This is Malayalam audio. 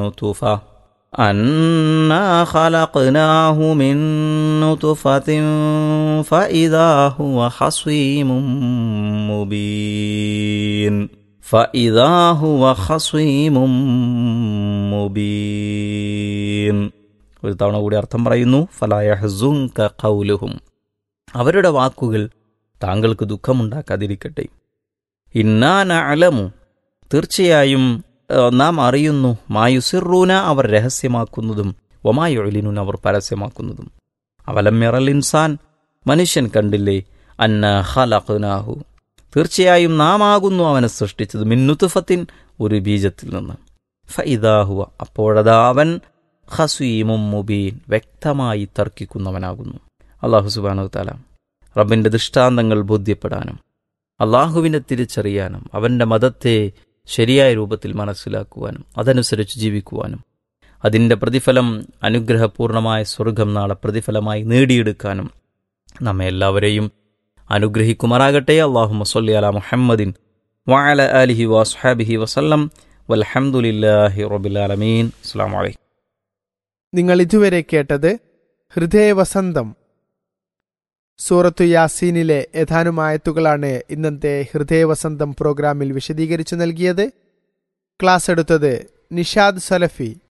نطفة أنا خلقناه من نطفة فإذا هو خصيم مبين فإذا هو خصيم മുബീൻ ഒരു തവണ കൂടി അർത്ഥം പറയുന്നു ഫലായഹുങ്ക കൗലുഹും അവരുടെ വാക്കുകൾ താങ്കൾക്ക് ദുഃഖമുണ്ടാക്കാതിരിക്കട്ടെ ഇന്നാന അലമു തീർച്ചയായും ഏഹ്, നാം അറിയുന്നു മായുസിറൂന അവർ രഹസ്യമാക്കുന്നതും ഒമായൊലിനുൻ അവർ പരസ്യമാക്കുന്നതും അവലം മിറൽ ഇൻസാൻ മനുഷ്യൻ കണ്ടില്ലേ അന്ന ഹലഖ്നാഹു തീർച്ചയായും നാം ആകുന്നു അവനെ സൃഷ്ടിച്ചത് മിന്നുത്തുഫത്തിൻ ഒരു ബീജത്തിൽ നിന്ന് ഫൈദാഹുവ അപ്പോഴതാ അവൻ ഹസീമും മുബീൻ വ്യക്തമായി തർക്കിക്കുന്നവനാകുന്നു അള്ളാഹു സുബാനു താല റബ്ബിന്റെ ദൃഷ്ടാന്തങ്ങൾ ബോധ്യപ്പെടാനും അള്ളാഹുവിനെ തിരിച്ചറിയാനും അവന്റെ മതത്തെ ശരിയായ രൂപത്തിൽ മനസ്സിലാക്കുവാനും അതനുസരിച്ച് ജീവിക്കുവാനും അതിന്റെ പ്രതിഫലം അനുഗ്രഹപൂർണമായ സ്വർഗം നാളെ പ്രതിഫലമായി നേടിയെടുക്കാനും നമ്മെ എല്ലാവരെയും അനുഗ്രഹിക്കുമാറാകട്ടെ അള്ളാഹു മസ്ലി അല മുഹമ്മദിൻ വഅല ആലിഹി വസ്ഹാബിഹി വസല്ലം വൽഹംദുലില്ലാഹി റബ്ബിൽ ആലമീൻ അസ്സലാമു അലൈക്കും നിങ്ങൾ ഇതുവരെ കേട്ടത് ഹൃദയവസന്തം സൂറത്തു യാസീനിലെ ഏതാനും ആയത്തുകളാണ് ഇന്നത്തെ ഹൃദയവസന്തം പ്രോഗ്രാമിൽ വിശദീകരിച്ചു നൽകിയത് ക്ലാസ് എടുത്തത് നിഷാദ് സലഫി